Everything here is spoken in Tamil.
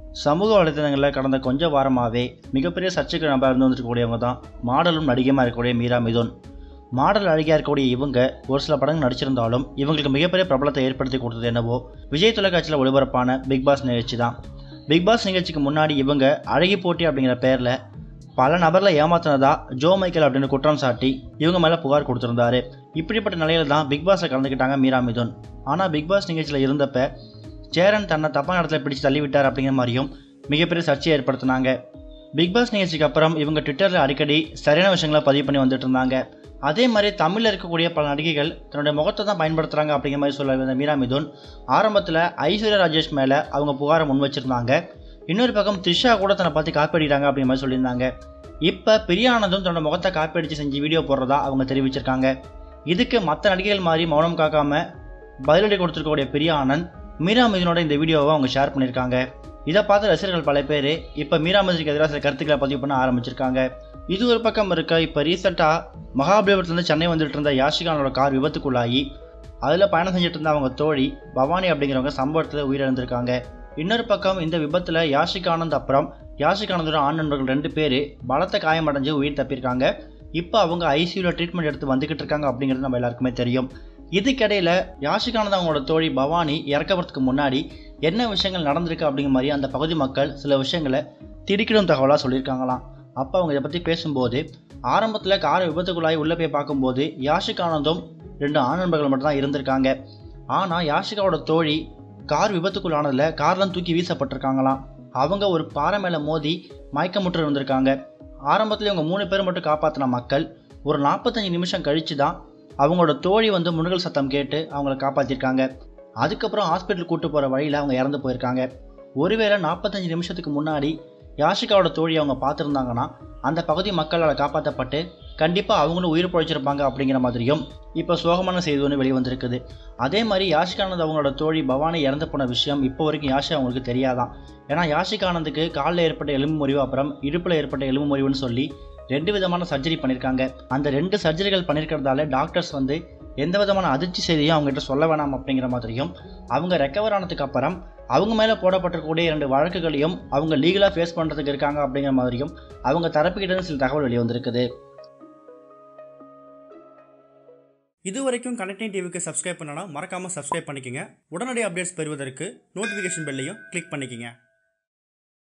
சமூக வலைத்தளங்களில் கடந்த கொஞ்ச வாரமாகவே மிகப்பெரிய சர்ச்சைக்கு நபர் இருந்து வந்துருக்கக்கூடியவங்க தான் மாடலும் நடிகையுமாக இருக்கக்கூடிய மீரா மிதுன் மாடல் அழகியாக இருக்கக்கூடிய இவங்க ஒரு சில படங்கள் நடிச்சிருந்தாலும் இவங்களுக்கு மிகப்பெரிய பிரபலத்தை ஏற்படுத்தி கொடுத்தது என்னவோ விஜய் தொலைக்காட்சியில் ஒளிபரப்பான பிக் பாஸ் நிகழ்ச்சி தான் பிக் பாஸ் நிகழ்ச்சிக்கு முன்னாடி இவங்க அழகி போட்டி அப்படிங்கிற பேரில் பல நபர்களை ஏமாத்தினதா ஜோ மைக்கேல் அப்படின்னு குற்றம் சாட்டி இவங்க மேலே புகார் கொடுத்துருந்தாரு இப்படிப்பட்ட நிலையில தான் பிக் பாஸில் கலந்துக்கிட்டாங்க மீரா மிதுன் ஆனால் பிக் பாஸ் நிகழ்ச்சியில் இருந்தப்ப சேரன் தன்னை தப்பான இடத்துல பிடிச்சு தள்ளிவிட்டார் அப்படிங்கிற மாதிரியும் மிகப்பெரிய சர்ச்சையை ஏற்படுத்தினாங்க பிக் பாஸ் நிகழ்ச்சிக்கு அப்புறம் இவங்க ட்விட்டரில் அடிக்கடி சரியான விஷயங்களை பதிவு பண்ணி வந்துட்டு இருந்தாங்க அதே மாதிரி தமிழில் இருக்கக்கூடிய பல நடிகைகள் தன்னுடைய முகத்தை தான் பயன்படுத்துகிறாங்க அப்படிங்கிற மாதிரி சொல்ல வந்த மீரா மிதுன் ஆரம்பத்தில் ஐஸ்வர்யா ராஜேஷ் மேலே அவங்க புகாரை முன் வச்சிருந்தாங்க இன்னொரு பக்கம் த்ரிஷா கூட தன்னை பார்த்து காப்பி அடிக்கிறாங்க அப்படிங்கிற மாதிரி சொல்லியிருந்தாங்க இப்போ பிரியானதும் தன்னோட முகத்தை காப்பி அடித்து செஞ்சு வீடியோ போடுறதா அவங்க தெரிவிச்சிருக்காங்க இதுக்கு மற்ற நடிகைகள் மாதிரி மௌனம் காக்காம பதிலடி கொடுத்துருக்கக்கூடிய பெரிய ஆனந்த் மீரா மிதுனோட இந்த வீடியோவை அவங்க ஷேர் பண்ணியிருக்காங்க இதை பார்த்த ரசிகர்கள் பல பேர் இப்போ மீரா மிதுனுக்கு எதிராக சில கருத்துக்களை பதிவு பண்ண ஆரம்பிச்சிருக்காங்க இது ஒரு பக்கம் இருக்க இப்போ ரீசெண்டாக மகாபலிபுரத்துலேருந்து சென்னை வந்துட்டு இருந்த யாஷிகானோட கார் விபத்துக்குள்ளாகி அதில் பயணம் செஞ்சுட்டு இருந்த அவங்க தோழி பவானி அப்படிங்கிறவங்க சம்பவத்தில் உயிரிழந்திருக்காங்க இன்னொரு பக்கம் இந்த விபத்தில் யாஷிக் ஆனந்த் அப்புறம் யாஷிக் ஆனந்தோட ஆண் நண்பர்கள் ரெண்டு பேர் பலத்த காயமடைஞ்சு உயிர் தப்பியிருக்காங்க இப்போ அவங்க ஐசியூவில் ட்ரீட்மெண்ட் எடுத்து வந்துக்கிட்டு இருக்காங்க அப்படிங்கிறது நம்ம எல்லாருக்குமே தெரியும் இதுக்கிடையில் யாஷிகானந்த் அவங்களோட தோழி பவானி இறக்கப்படுறதுக்கு முன்னாடி என்ன விஷயங்கள் நடந்திருக்கு அப்படிங்கிற மாதிரி அந்த பகுதி மக்கள் சில விஷயங்களை திடுக்கிடும் தகவலாக சொல்லியிருக்காங்களாம் அப்போ அவங்க இதை பற்றி பேசும்போது ஆரம்பத்தில் கார் விபத்துக்குள்ளாகி உள்ளே போய் பார்க்கும்போது யாஷிக் ஆனந்தும் ரெண்டு ஆண் நண்பர்கள் மட்டும் தான் இருந்திருக்காங்க ஆனால் யாஷிகாவோட தோழி கார் விபத்துக்குள்ளானதில் கார்லாம் தூக்கி வீசப்பட்டிருக்காங்களாம் அவங்க ஒரு பாறை மேலே மோதி மயக்கமுற்று இருந்திருக்காங்க ஆரம்பத்தில் இவங்க மூணு பேர் மட்டும் காப்பாற்றின மக்கள் ஒரு நாற்பத்தஞ்சு நிமிஷம் கழித்து தான் அவங்களோட தோழி வந்து முணுகல் சத்தம் கேட்டு அவங்கள காப்பாற்றிருக்காங்க அதுக்கப்புறம் ஹாஸ்பிட்டல் கூட்டு போகிற வழியில் அவங்க இறந்து போயிருக்காங்க ஒருவேளை நாற்பத்தஞ்சு நிமிஷத்துக்கு முன்னாடி யாஷிகாவோட தோழி அவங்க பார்த்துருந்தாங்கன்னா அந்த பகுதி மக்களால் காப்பாற்றப்பட்டு கண்டிப்பாக அவங்களும் உயிர் பிழைச்சிருப்பாங்க அப்படிங்கிற மாதிரியும் இப்போ சோகமான செய்தி ஒன்று வெளிவந்திருக்குது அதே மாதிரி யாஷிகானந்த் அவங்களோட தோழி பவானி இறந்து போன விஷயம் இப்போ வரைக்கும் யாஷி அவங்களுக்கு தெரியாதான் ஏன்னா யாஷிகானந்துக்கு காலில் ஏற்பட்ட எலும்பு முறிவு அப்புறம் இடுப்பில் ஏற்பட்ட எலும்பு முறிவுன்னு சொல்லி ரெண்டு விதமான சர்ஜரி பண்ணியிருக்காங்க அந்த ரெண்டு சர்ஜரிகள் பண்ணியிருக்கிறதால டாக்டர்ஸ் வந்து எந்த விதமான அதிர்ச்சி செய்தியும் அவங்ககிட்ட சொல்ல வேணாம் அப்படிங்கிற மாதிரியும் அவங்க ரெக்கவர் ஆனதுக்கு அப்புறம் அவங்க மேலே போடப்பட்டிருக்கக்கூடிய இரண்டு வழக்குகளையும் அவங்க லீகலாக ஃபேஸ் பண்ணுறதுக்கு இருக்காங்க அப்படிங்கிற மாதிரியும் அவங்க தரப்புக்கிட்ட சில தகவல் வெளியே வந்திருக்குது இது வரைக்கும் கனெக்டிங் டிவிக்கு சப்ஸ்கிரைப் பண்ணனா மறக்காமல் சப்ஸ்கிரைப் பண்ணிக்கங்க உடனடி அப்டேட்ஸ் பெறுவதற்கு நோட்டிஃபிகேஷன் பெல்லையும் கிளிக் பண்ணிக்கங்க